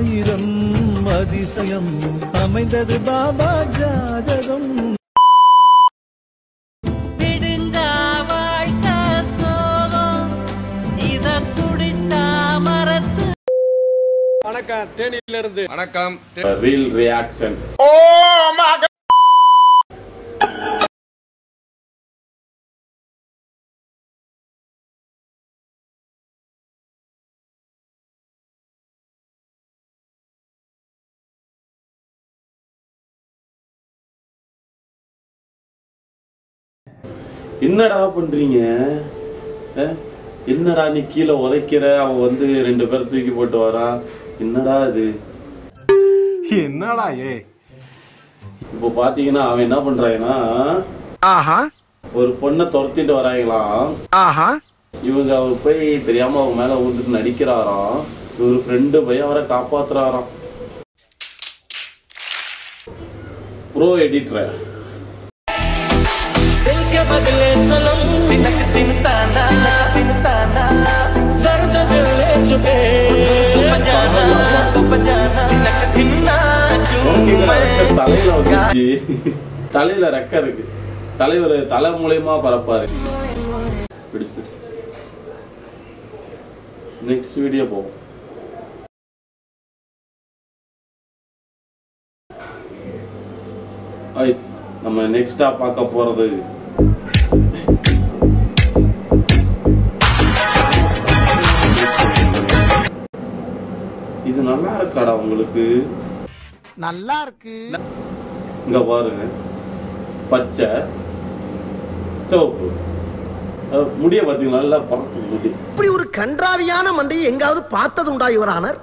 ஆயிரம் அதிசயம் அமைந்தது பாபா ஜாதகம் விடிஞ்சா வாழ்க்கை சோகம் இத குடிச்சா மரத்து வணக்கம் தேனியில இருந்து வணக்கம் ரீல் ரியாக்ஷன் என்னடா பண்றீங்க அஹ்? என்னடா நீ கீழே உதைக்கிற அவன் வந்து ரெண்டு பேரை தூக்கி போட்டு வரான் என்னடா இது என்னடா ஏ இப்போ பாத்தீங்கன்னா அவன் என்ன பண்றாங்கன்னா ஆஹா ஒரு பொண்ணை துரத்திட்டு வராங்களாம் ஆஹா இவங்க அவர் போய் தெரியாம அவங்க மேல விழுந்துட்டு நடிக்கிறாராம் இவர் ஃப்ரெண்டு போய் அவரை காப்பாத்துறாராம் ப்ரோ எடிட்டர் दिल के बदले सनम तिनक दिन ताना दिन ताना दर्द दिल ले चुके बजाना तो बजाना तिनक दिन ना தலையில வந்துச்சு தலையில ரெக்க இருக்கு தலைவர் தலை மூலியமா பரப்பாரு பிடிச்சு நெக்ஸ்ட் வீடியோ போவோம் ஐஸ் நம்ம நெக்ஸ்டா பார்க்க போறது இது நல்லா இருக்காடா உங்களுக்கு நல்லா இருக்கு இங்க பாருங்க பச்சை சிவப்பு அஹ் முடிய பாத்தீங்களா நல்லா பறக்கும் முடி இப்படி ஒரு கன்றாவியான மண்டையை எங்காவது பார்த்தது உண்டா யுவர் ஆனர்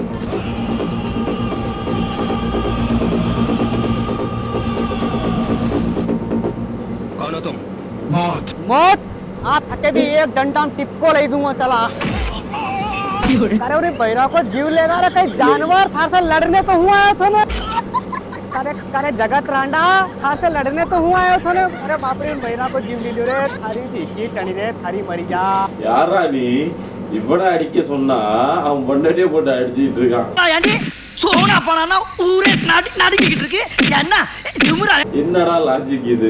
मौत आ थके भी एक डंडा टिपको ले दूंगा चला अरे अरे बैरा को जीव लेगा रे कहीं जानवर थार से लड़ने तो हुआ है थोने अरे अरे जगत रांडा थार से लड़ने तो हुआ है थोने अरे बाप रे बैरा को जीव ले लियो रे थारी जी की टनी रे थारी मरी जा யாரா நீ இவ்வளோ அடிக்க சொன்னா அவன் பொண்டாட்டியே போட்டு அடிச்சிட்டு இருக்கான் சோனா போனா ஊரே நடுக்கிட்டு இருக்கு என்ன திமுறா என்னடா லாஜிக் இது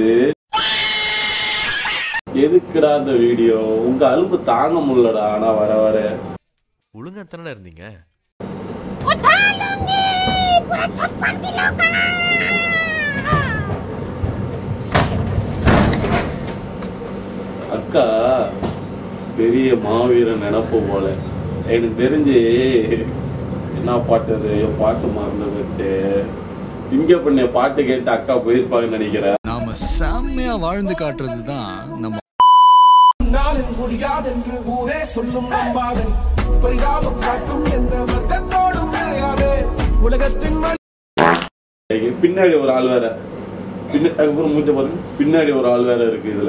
எதுக்குடா இந்த வீடியோ உங்க அலுப்பு தாங்க முடியலடா ஆனா வர வர ஒழுங்கா தானே இருந்தீங்க அக்கா பெரிய மாவீரன் நினப்பு போல எனக்கு தெரிஞ்சு என்ன பாட்டு அது ஐயோ, பாட்டு மறந்து போச்சு சிங்கப்பண்ணிய பாட்டு கேட்டு அக்கா போயிருப்பாங்கன்னு நினைக்கிறேன் நாம செம்மையா வாழ்ந்து காட்டுறது தான் நம்ம நாளில் முடியாதென்று ஊரே சொல்லும் நம்பாது பரிதாபம் காட்டும் எந்த வர்க்கத்தோடும் விளையாடு உலகத்தின் இங்க பின்னாடி ஒரு ஆள் வேற பின்ன அதுக்கப்புறம் மூஞ்ச பாருங்க பின்னாடி ஒரு ஆள் வேற இருக்கு இதுல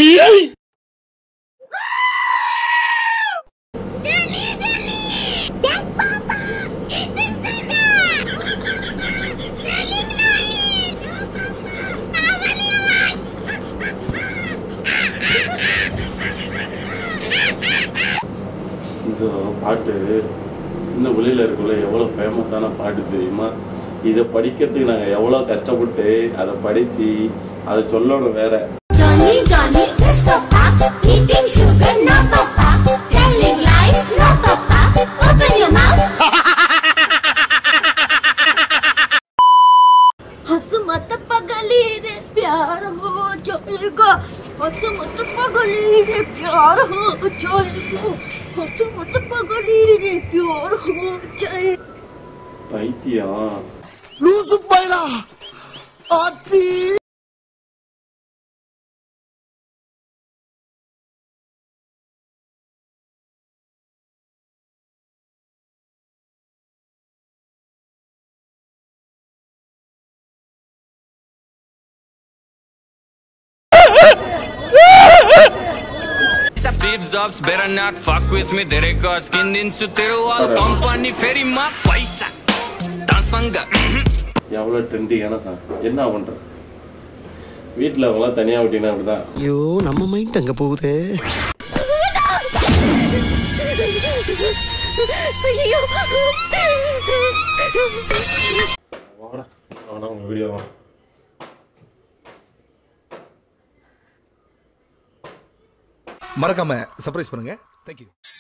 இந்த பாட்டு சின்ன வெளியில இருக்குள்ள எவ்வளவு ஃபேமஸான பாட்டு தெரியுமா இதை படிக்கிறதுக்கு நாங்க எவ்வளவு கஷ்டப்பட்டு அதை படிச்சு அதை சொல்லணும் வேற Johnny, Johnny, let's go pop. Eating sugar, no papa. Telling lies, no papa. Open your mouth. हंस मत पगली रे प्यार हो जाएगा हंस मत पगली रे प्यार हो जाएगा हंस मत पगली रे प्यार हो जाएगा பைத்தியம் லூசு பைலா ஆத்தி Steve Jobs better not fuck with me तेरे को skin दिन சுத்திருவாள் company ஃபெரிமா பைசா தான் சங்க எவ்வளவு ட்ரெண்டிங்கான சாங் என்ன பண்ற வீட்டுல அவங்களாம் தனியா விட்டீங்கன்னா அப்படிதான் ஐயோ நம்ம மைண்ட் அங்க போகுதே ஐயோ வாடா வாடா உங்க வீடியோ வா மறக்காம சர்ப்ரைஸ் பண்ணுங்க தேங்க்யூ